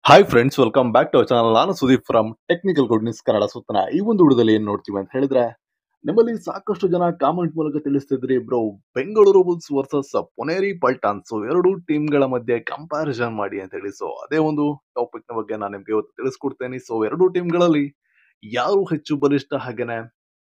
Hi friends welcome back to channel ನಾನು Sudeep from technical good news Kannada ಸುತ್ತನ ಈ ಒಂದು ವಿಡಿಯೋದಲ್ಲಿ ಏನ್ ನೋಡ್ತೀವಿ ಅಂತ ಹೇಳಿದ್ರೆ ನಿಮ್ಮಲ್ಲಿ ಸಾಕಷ್ಟು ಜನ ಕಾಮೆಂಟ್ ಮೂಲಕ ತಿಳಿಸ್ತಿದ್ರಿ bro Bengaluru Bulls versus Puneri Paltan so ಎರಡು ಟೀಮ್ಗಳ ಮಧ್ಯೆ ಕಂಪ್ಯಾರಿಸನ್ ಮಾಡಿ ಅಂತ ಹೇಳಿ ಸೊ ಅದೇ ಒಂದು ಟಾಪಿಕ್ ನ ಬಗ್ಗೆ ನಾನು ನಿಮ್ಗೆ ಇವತ್ತು ತಿಳಿಸ್ಕೊಡ್ತೇನೆ ಸೊ ಎರಡು ಟೀಮ್ಗಳಲ್ಲಿ ಯಾರು ಹೆಚ್ಚು ಬಲಿಷ್ಠ ಹಾಗೇನೆ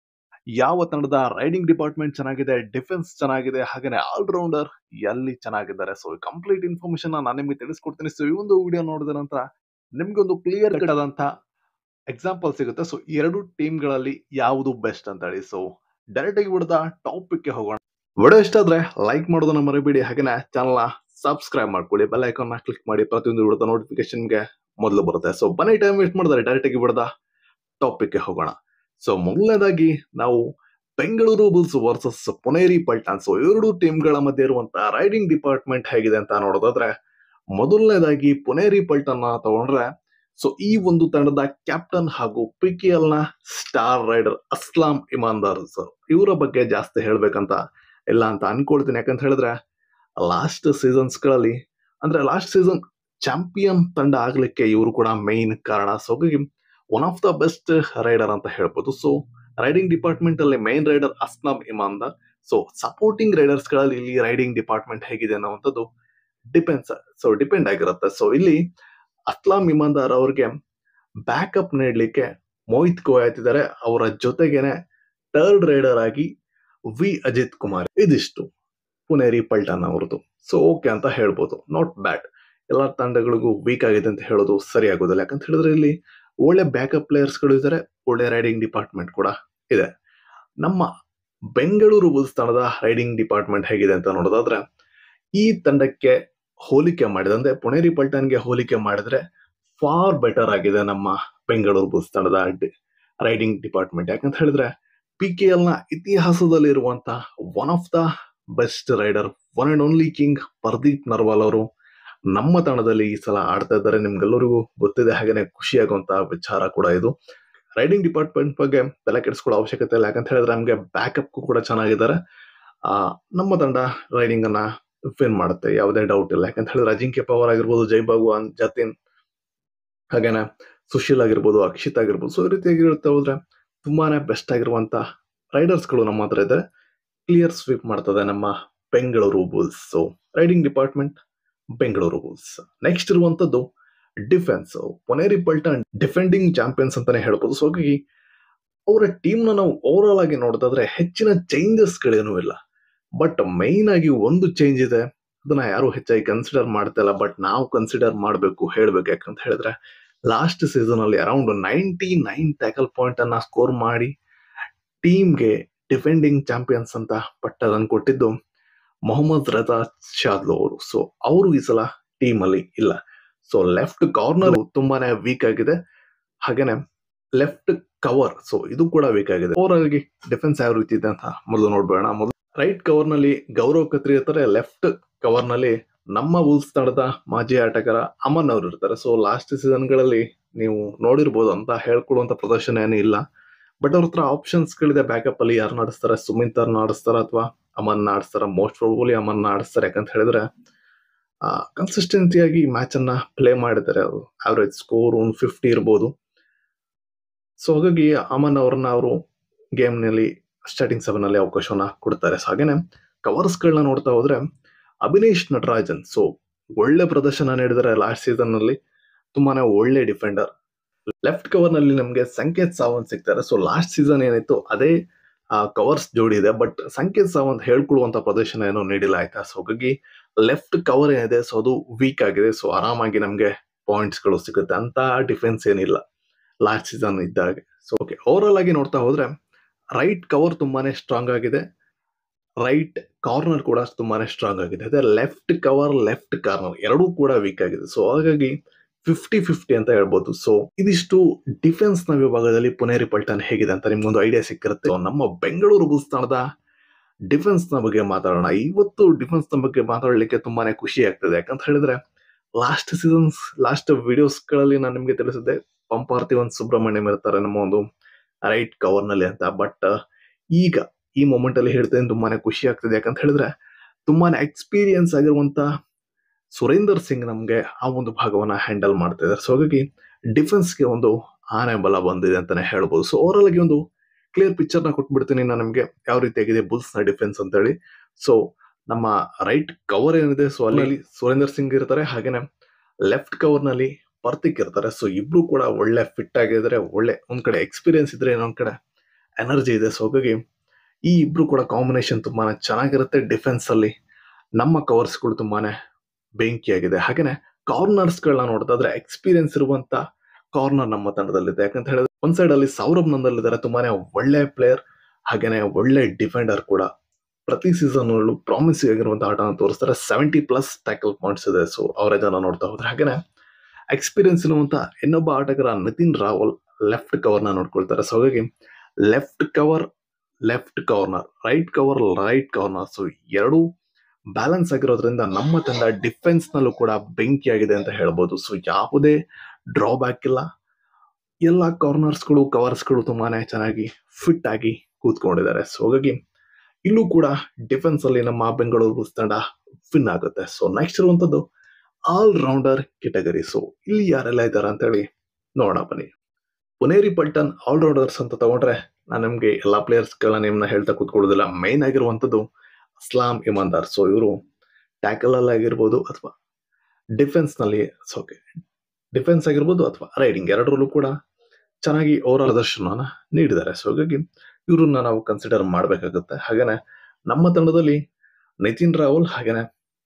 ಯಾವ ತಂಡದ ರೈಡಿಂಗ್ ಡಿಪಾರ್ಟ್ಮೆಂಟ್ ಚೆನ್ನಾಗಿದೆ ಡಿಫೆನ್ಸ್ ಚೆನ್ನಾಗಿದೆ ಹಾಗೇನೆ ಆಲ್ರೌಂಡರ್ ಎಲ್ಲಿ ಚೆನ್ನಾಗಿದ್ದಾರೆ ಸೊ ಕಂಪ್ಲೀಟ್ ಇನ್ಫಾರ್ಮೇಶನ್ ನಾನು ನಿಮಗೆ ತಿಳಿಸ್ಕೊಡ್ತೀನಿ ಸೊ ಈ ಒಂದು ವಿಡಿಯೋ ನೋಡಿದ ನಂತರ ನಿಮ್ಗೆ ಒಂದು ಕ್ಲಿಯರ್ ಕಟ್ ಆದಂತ ಎಕ್ಸಾಂಪಲ್ ಸಿಗುತ್ತೆ ಸೊ ಎರಡು ಟೀಮ್ಗಳಲ್ಲಿ ಯಾವುದು ಬೆಸ್ಟ್ ಅಂತ ಹೇಳಿ ಸೊ ಡೈರೆಕ್ಟ್ ಆಗಿ ಬಿಡದ ಟಾಪಿಕ್ ಹೋಗೋಣ ವಿಡಿಯೋ ಇಷ್ಟ ಆದ್ರೆ ಲೈಕ್ ಮಾಡೋದನ್ನ ಮರಿಬೇಡಿ ಹಾಗೇನೆ ಚಾನಲ್ ಸಬ್ಸ್ಕ್ರೈಬ್ ಮಾಡ್ಕೊಳ್ಳಿ ಬೆಲ್ ಐಕಾನ್ ನ ಕ್ಲಿಕ್ ಮಾಡಿ ಪ್ರತಿಯೊಂದು ವಿಡಿಯೋದ ನೋಟಿಫಿಕೇಶನ್ಗೆ ಮೊದಲು ಬರುತ್ತೆ ಸೊ ಬನ್ನಿ ಟೈಮ್ ವೇಸ್ಟ್ ಮಾಡಿದ್ರೆ ಡೈರೆಕ್ಟ್ ಆಗಿ ಬಿಡದ ಟಾಪಿಕ್ ಹೋಗೋಣ ಸೊ ಮೊದಲನೇದಾಗಿ ನಾವು Bengaluru Bulls versus Puneri Paltan so ಎರಡು ಟೀಮ್ಗಳ ಮಧ್ಯೆ ಇರುವಂತಹ ರೈಡಿಂಗ್ ಡಿಪಾರ್ಟ್ಮೆಂಟ್ ಹೇಗಿದೆ ಅಂತ ನೋಡೋದಾದ್ರೆ ಮೊದಲನೇದಾಗಿ ಪುನೇರಿ ಪಲ್ಟನ್ ತಗೊಂಡ್ರೆ ಸೊ ಈ ಒಂದು ತಂಡದ ಕ್ಯಾಪ್ಟನ್ ಹಾಗೂ ಪಿ ಕೆ ಎಲ್ ನ star raider Aslam Inamdar sir ಇವರ ಬಗ್ಗೆ ಜಾಸ್ತಿ ಹೇಳ್ಬೇಕಂತ ಇಲ್ಲ ಅಂತ ಅನ್ಕೊಳ್ತೀನಿ ಯಾಕಂತ ಹೇಳಿದ್ರೆ ಲಾಸ್ಟ್ ಸೀಸನ್ಸ್ ಗಳಲ್ಲಿ ಅಂದ್ರೆ ಲಾಸ್ಟ್ ಸೀಸನ್ ಚಾಂಪಿಯನ್ ತಂಡ ಆಗ್ಲಿಕ್ಕೆ ಇವರು ಕೂಡ ಮೈನ್ ಕಾರಣ ಸೊ ಹಾಗಾಗಿ one of the best raider ಅಂತ ಹೇಳ್ಬೋದು ಸೊ ರೈಡಿಂಗ್ ಡಿಪಾರ್ಟ್ಮೆಂಟ್ ಅಲ್ಲಿ main raider Aslam Inamdar so supporting raiders ಗಳಲ್ಲಿ ಇಲ್ಲಿ ರೈಡಿಂಗ್ ಡಿಪಾರ್ಟ್ಮೆಂಟ್ ಹೇಗಿದೆ ಅನ್ನುವಂಥದ್ದು ಡಿಪೆಂಡ್ಸ್ ಸೊ ಡಿಪೆಂಡ್ ಆಗಿರುತ್ತೆ ಸೊ ಇಲ್ಲಿ ಅಸ್ಲಾಂ ಇಮಾನ್ದಾರ್ ಅವ್ರಿಗೆ ಬ್ಯಾಕಪ್ ನೀಡಲಿಕ್ಕೆ ಮೋಹಿತ್ ಕೋಯಾತ್ ಇದ್ದಾರೆ ಅವರ ಜೊತೆಗೇನೆ ಥರ್ಡ್ ರೈಡರ್ ಆಗಿ ವಿ ಅಜಿತ್ ಕುಮಾರ್ ಇದಿಷ್ಟು ಪುನೇರಿ ಪಲ್ಟನ್ ಅವರದು ಸೊ ಓಕೆ ಅಂತ ಹೇಳ್ಬೋದು ನಾಟ್ ಬ್ಯಾಡ್ ಎಲ್ಲ ತಂಡಗಳಿಗೂ ವೀಕ್ ಆಗಿದೆ ಅಂತ ಹೇಳೋದು ಸರಿ ಆಗೋದಿಲ್ಲ ಯಾಕಂತ ಹೇಳಿದ್ರೆ ಇಲ್ಲಿ ಒಳ್ಳೆ ಬ್ಯಾಕಪ್ ಪ್ಲೇಯರ್ಸ್ಗಳು ಇದ್ದಾರೆ ಒಳ್ಳೆ ರೈಡಿಂಗ್ ಡಿಪಾರ್ಟ್ಮೆಂಟ್ ಕೂಡ ಇದೆ ನಮ್ಮ ಬೆಂಗಳೂರು ಬುಲ್ಸ್ ತಂಡದ ರೈಡಿಂಗ್ ಡಿಪಾರ್ಟ್ಮೆಂಟ್ ಹೇಗಿದೆ ಅಂತ ನೋಡೋದಾದ್ರೆ ಈ ತಂಡಕ್ಕೆ ಹೋಲಿಕೆ ಮಾಡಿದ್ರೆ ಅಂದ್ರೆ ಪುಣೇರಿ ಪಲ್ಟನ್ಗೆ ಹೋಲಿಕೆ ಮಾಡಿದ್ರೆ ಫಾರ್ ಬೆಟರ್ ಆಗಿದೆ ನಮ್ಮ ಬೆಂಗಳೂರು ಬುಲ್ಸ್ ತಂಡದ ರೈಡಿಂಗ್ ಡಿಪಾರ್ಟ್ಮೆಂಟ್ ಯಾಕಂತ ಹೇಳಿದ್ರೆ ಪಿ ಕೆ ಎಲ್ ನ ಇತಿಹಾಸದಲ್ಲಿ ಇರುವಂತ one of the best raider one and only king Pardeep Narwal ಅವರು ನಮ್ಮ ತಂಡದಲ್ಲಿ ಈ ಸಲ ಆಡ್ತಾ ಇದ್ದಾರೆ ನಿಮ್ಗೆಲ್ಲರಿಗೂ ಗೊತ್ತಿದೆ ಹಾಗೇನೆ ಖುಷಿಯಾಗುವಂತ ವಿಚಾರ ಕೂಡ ಇದು ರೈಡಿಂಗ್ ಡಿಪಾರ್ಟ್ಮೆಂಟ್ ಬಗ್ಗೆ ತಲೆ ಕೆಡಿಸ್ಕೊಳ್ಳೋ ಅವಶ್ಯಕತೆ ಇಲ್ಲ ಯಾಕಂತ ಹೇಳಿದ್ರೆ ನಮ್ಗೆ ಬ್ಯಾಕಪ್ ಕೂಡ ಚೆನ್ನಾಗಿದ್ದಾರೆ ಆ ನಮ್ಮ ತಂಡ ರೈಡಿಂಗ್ ಅನ್ನ ವಿನ್ ಮಾಡುತ್ತೆ ಯಾವುದೇ ಡೌಟ್ ಇಲ್ಲ ಯಾಕಂತ ಹೇಳಿದ್ರೆ ಅಜಿಂಕ್ಯ ಪವರ್ ಆಗಿರ್ಬೋದು ಜೈ ಭಗವಾನ್ ಜತಿನ್ ಹಾಗೇನೆ ಸುಶೀಲ್ ಆಗಿರ್ಬೋದು ಅಕ್ಷಿತ್ ಆಗಿರ್ಬೋದು ಸೊ ಈ ರೀತಿಯಾಗಿ ಇರುತ್ತೆ ಹೋದ್ರೆ ತುಂಬಾನೇ ಬೆಸ್ಟ್ ಆಗಿರುವಂತ ರೈಡರ್ಸ್ಗಳು ನಮ್ಮ ಹತ್ರ ಇದೆ ಕ್ಲಿಯರ್ ಸ್ವೀಪ್ ಮಾಡ್ತದೆ ನಮ್ಮ Bengaluru Bulls so raiding department Bengaluru Bulls next ಇರುವಂತದ್ದು defence Puneri Paltan defending champions ಅಂತಾನೆ ಹೇಳ್ಬೋದು ಸೊ ಹಾಗಾಗಿ ಅವರ ಟೀಮ್ ನ ನಾವು ಓವರ್ ಆಲ್ ಆಗಿ ನೋಡೋದಾದ್ರೆ ಹೆಚ್ಚಿನ ಚೇಂಜಸ್ ಗಳೇನೂ ಇಲ್ಲ ಬಟ್ ಮೈನ್ ಆಗಿ ಒಂದು ಚೇಂಜ್ ಇದೆ ಅದನ್ನ ಯಾರು ಹೆಚ್ಚಾಗಿ ಕನ್ಸಿಡರ್ ಮಾಡ್ತಾ ಇಲ್ಲ ಬಟ್ ನಾವು ಕನ್ಸಿಡರ್ ಮಾಡಬೇಕು ಹೇಳ್ಬೇಕು ಯಾಕಂತ ಹೇಳಿದ್ರೆ ಲಾಸ್ಟ್ ಸೀಸನ್ ಅಲ್ಲಿ around ninety nine tackle point ಅನ್ನ ಸ್ಕೋರ್ ಮಾಡಿ ಟೀಮ್ಗೆ ಡಿಫೆಂಡಿಂಗ್ ಚಾಂಪಿಯನ್ಸ್ ಅಂತ ಪಟ್ಟದನ್ನು ಕೊಟ್ಟಿದ್ದು ಮೊಹಮ್ಮದ್ ರಜಾ ಶಾದ್ಲು ಅವರು ಸೊ ಅವರು ಈ ಸಲ ಟೀಮ್ ಅಲ್ಲಿ ಇಲ್ಲ ಸೊ ಲೆಫ್ಟ್ ಕಾರ್ನರ್ ತುಂಬಾನೇ ವೀಕ್ ಆಗಿದೆ ಹಾಗೇನೆ ಲೆಫ್ಟ್ ಕವರ್ ಸೊ ಇದು ಕೂಡ ವೀಕ್ ಆಗಿದೆ ಓವರ್ ಆಗಿ ಡಿಫೆನ್ಸ್ ಯಾವ ರೀತಿ ಇದೆ ಅಂತ ಮೊದಲು ನೋಡ್ಬೇಡ ಮೊದಲು ರೈಟ್ ಕವರ್ ನಲ್ಲಿ ಗೌರವ್ ಕತ್ರಿ ಇರ್ತಾರೆ ಲೆಫ್ಟ್ ಕವರ್ ನಲ್ಲಿ ನಮ್ಮ ವುಲ್ಸ್ ತಂಡದ ಮಾಜಿ ಆಟಗಾರ ಅಮನ್ ಅವರು ಇರ್ತಾರೆ ಸೊ ಲಾಸ್ಟ್ ಸೀಸನ್ ಗಳಲ್ಲಿ ನೀವು ನೋಡಿರ್ಬೋದು ಅಂತ ಹೇಳ್ಕೊಡುವಂತ ಪ್ರದರ್ಶನ ಏನು ಇಲ್ಲ ಬಟ್ ಅವ್ರ ಹತ್ರ ಆಪ್ಷನ್ಸ್ ಗಳಿದೆ ಬ್ಯಾಕಪ್ ಅಲ್ಲಿ ಯಾರು ನಡೆಸ್ತಾರೆ ಸುಮಿತ್ ಅವ್ರನ್ನ ಆಡಿಸ್ತಾರ ಅಥವಾ ಅಮನ್ ಆಡಿಸ್ತಾರ ಮೋಸ್ಟ್ ಪ್ರಾಬಲಿ ಅಮನ್ ಆಡಿಸ್ತಾರೆ ಯಾಕಂತ ಹೇಳಿದ್ರೆ ಕನ್ಸಿಸ್ಟೆನ್ಸಿಯಾಗಿ ಮ್ಯಾಚ್ ಅನ್ನ ಪ್ಲೇ ಮಾಡಿದ್ದಾರೆ ಅವರು ಆವರೇಜ್ ಸ್ಕೋರ್ ಒಂದು ಫಿಫ್ಟಿ ಇರ್ಬೋದು ಸೊ ಹಾಗಾಗಿ ಅಮನ್ ಅವ್ರನ್ನ ಅವರು ಗೇಮ್ ನಲ್ಲಿ ಸ್ಟಾರ್ಟಿಂಗ್ ಸೆವೆನ್ ಅಲ್ಲಿ ಅವಕಾಶವನ್ನ ಕೊಡ್ತಾರೆ ಸೊ ಹಾಗೇನೆ ಕವರ್ಸ್ ಗಳನ್ನ ನೋಡ್ತಾ ಹೋದ್ರೆ ಅಭಿನೇಶ್ ನಟರಾಜನ್ ಸೊ ಒಳ್ಳೆ ಪ್ರದರ್ಶನ ನೀಡಿದರೆ ಲಾಸ್ಟ್ ಸೀಸನ್ ನಲ್ಲಿ ತುಂಬಾನೇ ಒಳ್ಳೆ ಡಿಫೆಂಡರ್ ಲೆಫ್ಟ್ ಕವರ್ ನಲ್ಲಿ ನಮಗೆ ಸಂಕೇತ್ ಸಾವಂತ್ ಸಿಗ್ತಾರೆ ಸೊ ಲಾಸ್ಟ್ ಸೀಸನ್ ಏನಿತ್ತು ಅದೇ ಕವರ್ಸ್ ಜೋಡಿ ಇದೆ ಬಟ್ ಸಂಕೇತ್ ಸಾವಂತ್ ಹೇಳ್ಕೊಳ್ಳುವಂತ ಪ್ರದರ್ಶನ ಏನೋ ನೀಡಿಲ್ಲ ಆಯ್ತಾ ಸೊ ಹಾಗಾಗಿ ಲೆಫ್ಟ್ ಕವರ್ ಏನಿದೆ ಸೊ ಅದು ವೀಕ್ ಆಗಿದೆ ಸೊ ಆರಾಮಾಗಿ ನಮಗೆ ಪಾಯಿಂಟ್ಸ್ ಗಳು ಸಿಗುತ್ತೆ ಅಂತ ಡಿಫೆನ್ಸ್ ಏನಿಲ್ಲ ಲಾಸ್ಟ್ ಸೀಸನ್ ಇದ್ದಾಗ ಸೊ ಓಕೆ ಓವರ್ ಆಲ್ ಆಗಿ ನೋಡ್ತಾ ಹೋದ್ರೆ ರೈಟ್ ಕವರ್ ತುಂಬಾನೇ ಸ್ಟ್ರಾಂಗ್ ಆಗಿದೆ ರೈಟ್ ಕಾರ್ನರ್ ಕೂಡ ತುಂಬಾನೇ ಸ್ಟ್ರಾಂಗ್ ಆಗಿದೆ ಅದೇ ಲೆಫ್ಟ್ ಕವರ್ ಲೆಫ್ಟ್ ಕಾರ್ನರ್ ಎರಡೂ ಕೂಡ ವೀಕ್ ಆಗಿದೆ ಸೊ ಹಾಗಾಗಿ ಫಿಫ್ಟಿ ಫಿಫ್ಟಿ ಅಂತ ಹೇಳ್ಬೋದು ಸೊ ಇದಿಷ್ಟು ಡಿಫೆನ್ಸ್ ನ ವಿಭಾಗದಲ್ಲಿ ಪುನೇರಿ ಪಲ್ಟನ್ ಹೇಗಿದೆ ಅಂತ ನಿಮ್ಗೊಂದು ಐಡಿಯಾ ಸಿಕ್ಕಿರುತ್ತೆ So, ನಮ್ಮ ಬೆಂಗಳೂರು ಬುಲ್ಸ್ ತಂಡದ ಡಿಫೆನ್ಸ್ ನ ಬಗ್ಗೆ ಮಾತಾಡೋಣ ಇವತ್ತು ಡಿಫೆನ್ಸ್ ನ ಬಗ್ಗೆ ಮಾತಾಡಲಿಕ್ಕೆ ತುಂಬಾನೇ ಖುಷಿ ಆಗ್ತದೆ ಯಾಕಂತ ಹೇಳಿದ್ರೆ ಲಾಸ್ಟ್ ಸೀಸನ್ಸ್ ಲಾಸ್ಟ್ ವಿಡಿಯೋಸ್ ಗಳಲ್ಲಿ ನಾನು ನಿಮ್ಗೆ ತಿಳಿಸಿದ್ದೆ ಪಂಪಾರ್ತಿವನ್ ಸುಬ್ರಹ್ಮಣ್ಯಂ ಇರ್ತಾರೆ ನಮ್ಮ ಒಂದು ರೈಟ್ ಕವರ್ ನಲ್ಲಿ ಅಂತ ಬಟ್ ಈಗ ಈ ಮೊಮೆಂಟ್ ಅಲ್ಲಿ ಹೇಳ್ತೇನೆ ತುಂಬಾನೇ ಖುಷಿ ಆಗ್ತದೆ ಯಾಕಂತ ಹೇಳಿದ್ರೆ ತುಂಬಾನೇ ಎಕ್ಸ್ಪೀರಿಯನ್ಸ್ ಆಗಿರುವಂತ ಸುರೇಂದರ್ ಸಿಂಗ್ ನಮಗೆ ಆ ಒಂದು ಭಾಗವನ್ನ ಹ್ಯಾಂಡಲ್ ಮಾಡ್ತಾ ಇದ್ದಾರೆ ಸೊ ಹಾಗಾಗಿ ಡಿಫೆನ್ಸ್ಗೆ ಒಂದು ಆನೆ ಬಲ ಬಂದಿದೆ ಅಂತಾನೆ ಹೇಳ್ಬೋದು ಸೊ ಓವರಾಲ್ ಆಗಿ ಒಂದು ಕ್ಲಿಯರ್ ಪಿಕ್ಚರ್ ನ ಕೊಟ್ಬಿಡ್ತೀನಿ ನಾನು ನಿಮಗೆ ಯಾವ ರೀತಿಯಾಗಿದೆ ಬುಲ್ಸ್ ನ ಡಿಫೆನ್ಸ್ ಅಂತ ಹೇಳಿ ಸೊ ನಮ್ಮ ರೈಟ್ ಕವರ್ ಏನಿದೆ ಸೊ ಅಲ್ಲಿ ಸುರೇಂದರ್ ಸಿಂಗ್ ಇರ್ತಾರೆ ಹಾಗೇನೆ ಲೆಫ್ಟ್ ಕವರ್ ನಲ್ಲಿ ಪರ್ತಿಕ್ ಇರ್ತಾರೆ ಸೊ ಇಬ್ರು ಕೂಡ ಒಳ್ಳೆ ಫಿಟ್ ಆಗಿದ್ರೆ ಒಳ್ಳೆ ಒಂದ್ ಕಡೆ ಎಕ್ಸ್ಪೀರಿಯನ್ಸ್ ಇದ್ರೆ ಇನ್ನೊಂದ್ ಕಡೆ ಎನರ್ಜಿ ಇದೆ ಸೊ ಹಾಗಾಗಿ ಈ ಇಬ್ರು ಕೂಡ ಕಾಂಬಿನೇಷನ್ ತುಂಬಾನೇ ಚೆನ್ನಾಗಿರುತ್ತೆ ಡಿಫೆನ್ಸ್ ಅಲ್ಲಿ ನಮ್ಮ ಕವರ್ಸ್ಗಳು ತುಂಬಾನೇ ಬೆಂಕಿಯಾಗಿದೆ ಹಾಗೇನೆ ಕಾರ್ನರ್ಸ್ ಗಳನ್ನ ನೋಡ್ತಾದ್ರೆ ಎಕ್ಸ್ಪೀರಿಯನ್ಸ್ ಇರುವಂತ ಕಾರ್ನರ್ ನಮ್ಮ ತಂಡದಲ್ಲಿದೆ ಯಾಕಂತ ಹೇಳಿದ್ರೆ ಒಂದ್ ಸೈಡ್ ಅಲ್ಲಿ ಸೌರಭ್ ನಂದಲ್ಲಿದ್ದಾರೆ ತುಂಬಾನೇ ಒಳ್ಳೆ ಪ್ಲೇಯರ್ ಹಾಗೇನೆ ಒಳ್ಳೆ ಡಿಫೆಂಡರ್ ಕೂಡ ಪ್ರತಿ ಸೀಸನ್ ಅಲ್ಲೂ ಪ್ರಾಮಿಸಿಂಗ್ ಆಗಿರುವಂತಹ ಆಟನ ತೋರಿಸ್ತಾರೆ ಸೆವೆಂಟಿ ಪ್ಲಸ್ ಟ್ಯಾಕಲ್ ಪಾಯಿಂಟ್ಸ್ ಇದೆ ಸೊ ಅವರೇಜನ್ನ ನೋಡ್ತಾ ಹೋದ್ರೆ ಹಾಗೇನೆ ಎಕ್ಸ್ಪೀರಿಯನ್ಸ್ ಇರುವಂತ ಇನ್ನೊಬ್ಬ ಆಟಗಾರ ನಿತಿನ್ ರಾವಲ್ ಲೆಫ್ಟ್ ಕವರ್ನ ನೋಡ್ಕೊಳ್ತಾರೆ ಸೊ ಹಾಗಾಗಿ left cover left corner right cover right corner so ಎರಡೂ ಬ್ಯಾಲೆನ್ಸ್ ಆಗಿರೋದ್ರಿಂದ ನಮ್ಮ ತಂಡ ಡಿಫೆನ್ಸ್ ನಲ್ಲೂ ಕೂಡ ಬೆಂಕಿಯಾಗಿದೆ ಅಂತ ಹೇಳ್ಬೋದು ಸೊ ಯಾವುದೇ ಡ್ರಾಬ್ಯಾಕ್ ಇಲ್ಲ ಎಲ್ಲ ಕಾರ್ನರ್ಸ್ಗಳು ಕವರ್ಸ್ಗಳು ತುಂಬಾನೇ ಚೆನ್ನಾಗಿ ಫಿಟ್ ಆಗಿ ಕೂತ್ಕೊಂಡಿದ್ದಾರೆ ಸೊ ಹಾಗಾಗಿ ಇಲ್ಲೂ ಕೂಡ ಡಿಫೆನ್ಸ್ ಅಲ್ಲಿ ನಮ್ಮ ಬೆಂಗಳೂರು ಬುಲ್ಸ್ ತಂಡ ವಿನ್ ಆಗುತ್ತೆ ಸೊ ನೆಕ್ಸ್ಟ್ ಇರುವಂತದ್ದು ಆಲ್ ರೌಂಡರ್ ಕೆಟಗರಿ ಸೊ ಇಲ್ಲಿ ಯಾರೆಲ್ಲ ಇದ್ದಾರೆ ಅಂತ ಹೇಳಿ ನೋಡೋಣ ಬನ್ನಿ ಪುನೇರಿ ಪಲ್ಟನ್ ಆಲ್ ರೌಂಡರ್ಸ್ ಅಂತ ತಗೊಂಡ್ರೆ ನಾನು ನಿಮ್ಗೆ ಎಲ್ಲಾ ಪ್ಲೇಯರ್ಸ್ ಗಳ ನೇಮ್ನ ಹೇಳ್ತಾ ಕೂತ್ಕೊಳ್ಳೋದಿಲ್ಲ ಮೈನ್ ಆಗಿರುವಂತದ್ದು ಅಸ್ಲಾಂ ಇಮಾನ್ದಾರ್ ಸೊ ಇವರು ಟ್ಯಾಕಲ್ ಅಲ್ಲಿ ಆಗಿರ್ಬೋದು ಅಥವಾ ಡಿಫೆನ್ಸ್ ನಲ್ಲಿ ಓಕೆ ಡಿಫೆನ್ಸ್ ಆಗಿರ್ಬೋದು ಅಥವಾ ರೈಡಿಂಗ್ ಎರಡರಲ್ಲೂ ಕೂಡ ಚೆನ್ನಾಗಿ ಅವರ ಪ್ರದರ್ಶನನ ನೀಡಿದ್ದಾರೆ ಸೊ ಹಾಗಾಗಿ ಇವ್ರನ್ನ ನಾವು ಕನ್ಸಿಡರ್ ಮಾಡಬೇಕಾಗುತ್ತೆ ಹಾಗೇನೆ ನಮ್ಮ ತಂಡದಲ್ಲಿ ನಿತಿನ್ ರಾಹುಲ್ ಹಾಗೇನೆ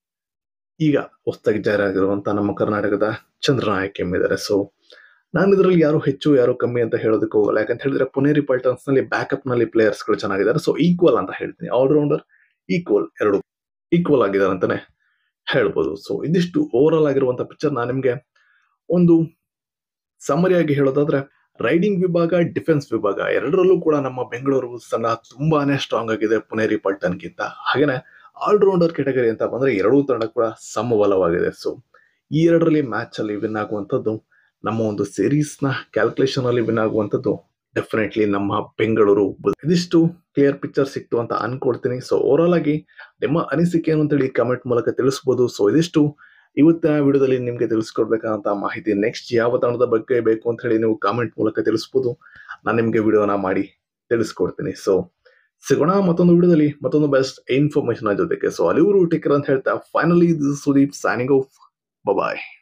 ಈಗ ಹೊಸದಾಗಿ ಜಾರಿಯಾಗಿರುವಂತ ನಮ್ಮ ಕರ್ನಾಟಕದ ಚಂದ್ರನಾಯಕ್ ಇದ್ದಾರೆ ಸೊ ನಾನು ಇದರಲ್ಲಿ ಯಾರು ಹೆಚ್ಚು ಯಾರು ಕಮ್ಮಿ ಅಂತ ಹೇಳೋದಕ್ಕೆ ಹೋಗಲ್ಲ ಯಾಕಂತ ಹೇಳಿದ್ರೆ ಪುನೇರಿ ಪಲ್ಟನ್ಸ್ ನಲ್ಲಿ ಬ್ಯಾಕಪ್ ನಲ್ಲಿ ಪ್ಲೇಯರ್ಸ್ ಗಳು ಚೆನ್ನಾಗಿದ್ದಾರೆ ಸೊ ಈಕ್ವಲ್ ಅಂತ ಹೇಳ್ತೀನಿ ಆಲ್ರೌಂಡರ್ ಈಕ್ವಲ್ ಎರಡು ಈಕ್ವಲ್ ಆಗಿದ್ದಾರೆ ಅಂತಾನೆ ಹೇಳ್ಬೋದು ಸೊ ಇದಿಷ್ಟು ಓವರ್ ಆಲ್ ಆಗಿರುವಂತ ಪಿಕ್ಚರ್ ನಾನು ನಿಮ್ಗೆ ಒಂದು ಸಮರಿಯಾಗಿ ಹೇಳೋದಾದ್ರೆ ರೈಡಿಂಗ್ ವಿಭಾಗ ಡಿಫೆನ್ಸ್ ವಿಭಾಗ ಎರಡರಲ್ಲೂ ಕೂಡ ನಮ್ಮ ಬೆಂಗಳೂರು Bulls ತಂಡ ತುಂಬಾನೇ ಸ್ಟ್ರಾಂಗ್ ಆಗಿದೆ ಪುನೇರಿ ಪಲ್ಟನ್ಗಿಂತ ಹಾಗೇನೆ ಆಲ್ರೌಂಡರ್ ಕೆಟಗರಿ ಅಂತ ಬಂದ್ರೆ ಎರಡೂ ತಂಡ ಕೂಡ ಸಮಬಲವಾಗಿದೆ ಸೊ ಈ ಎರಡರಲ್ಲಿ ಮ್ಯಾಚ್ ಅಲ್ಲಿ ವಿನ್ ಆಗುವಂತದ್ದು ನಮ್ಮ ಒಂದು ಸೀರೀಸ್ ನ ಕ್ಯಾಲ್ಕುಲೇಷನ್ ಅಲ್ಲಿ ವಿನ್ ಆಗುವಂತದ್ದು ಡೆಫಿನೆಟ್ಲಿ ನಮ್ಮ ಬೆಂಗಳೂರು Bulls. ಇದಿಷ್ಟು ಕ್ಲಿಯರ್ ಪಿಕ್ಚರ್ ಸಿಕ್ತು ಅಂತ ಅನ್ಕೊಳ್ತೀನಿ ಸೊ ಓವರಾಲ್ ಆಗಿ ನಿಮ್ಮ ಅನಿಸಿಕೆ ಏನು ಅಂತೇಳಿ ಕಮೆಂಟ್ ಮೂಲಕ ತಿಳಿಸಬಹುದು ಸೊ ಇದಿಷ್ಟು ಇವತ್ತಿನ ವಿಡಿಯೋದಲ್ಲಿ ನಿಮ್ಗೆ ತಿಳಿಸ್ಕೊಡ್ಬೇಕಂತ ಮಾಹಿತಿ ನೆಕ್ಸ್ಟ್ ಯಾವ ತಂಡದ ಬಗ್ಗೆ ಬೇಕು ಅಂತ ಹೇಳಿ ನೀವು ಕಾಮೆಂಟ್ ಮೂಲಕ ತಿಳಿಸ್ಬೋದು ನಾನು ನಿಮ್ಗೆ ವಿಡಿಯೋನ ಮಾಡಿ ತಿಳಿಸ್ಕೊಡ್ತೀನಿ ಸೊ ಸಿಗೋಣ ಮತ್ತೊಂದು ವಿಡಿಯೋದಲ್ಲಿ ಮತ್ತೊಂದು ಬೆಸ್ಟ್ ಇನ್ಫಾರ್ಮೇಶನ್ ಜೊತೆಗೆ ಸೊ ಅಲ್ಲಿವರು ಟೇಕರ್ ಅಂತ ಹೇಳ್ತಾ ಫೈನಲಿ ಸುದೀಪ್ ಸೈನಿಂಗ್ ಆಫ್ ಬಾಯ್